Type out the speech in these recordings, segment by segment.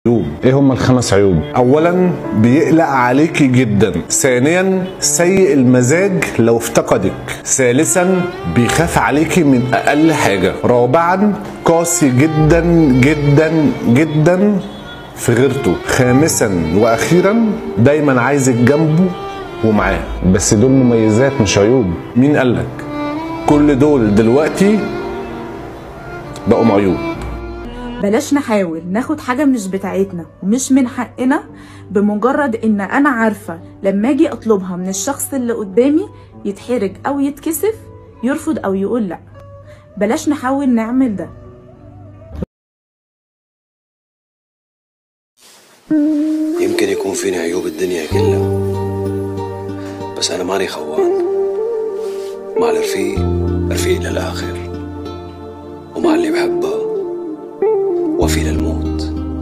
عيوب ايه هم الخمس عيوب اولا بيقلق عليكي جدا ثانيا سيء المزاج لو افتقدك ثالثا بيخاف عليكي من اقل حاجه رابعا قاسي جدا جدا جدا في غيرته خامسا واخيرا دايما عايزك جنبه ومعاه بس دول مميزات مش عيوب مين قالك كل دول دلوقتي بقوا عيوب بلاش نحاول ناخد حاجة مش بتاعتنا ومش من حقنا بمجرد ان انا عارفة لما اجي اطلبها من الشخص اللي قدامي يتحرج او يتكسف يرفض او يقول لا بلاش نحاول نعمل ده يمكن يكون فيني عيوب الدنيا كلها بس أنا ماني خوان مع الرفيق رفيق للآخر ومع اللي بحبها وفي للموت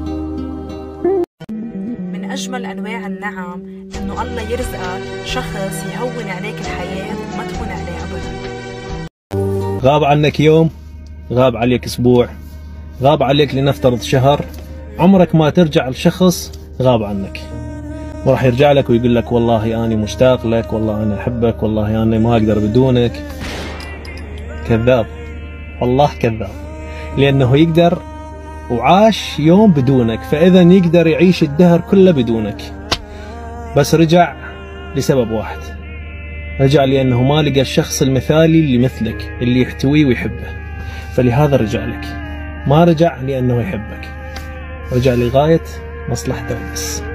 من أجمل أنواع النعم إنه الله يرزقك شخص يهون عليك الحياة وما تكون عليه أبدا غاب عنك يوم غاب عليك اسبوع غاب عليك لنفترض شهر عمرك ما ترجع لشخص غاب عنك وراح يرجع لك ويقول لك والله انا مشتاق لك والله انا احبك والله انا ما اقدر بدونك كذاب والله كذاب لانه يقدر وعاش يوم بدونك فاذا يقدر يعيش الدهر كله بدونك بس رجع لسبب واحد رجع لأنه ما لقى الشخص المثالي اللي مثلك اللي يحتويه ويحبه فلهذا رجع لك ما رجع لأنه يحبك رجع لغاية مصلحته بس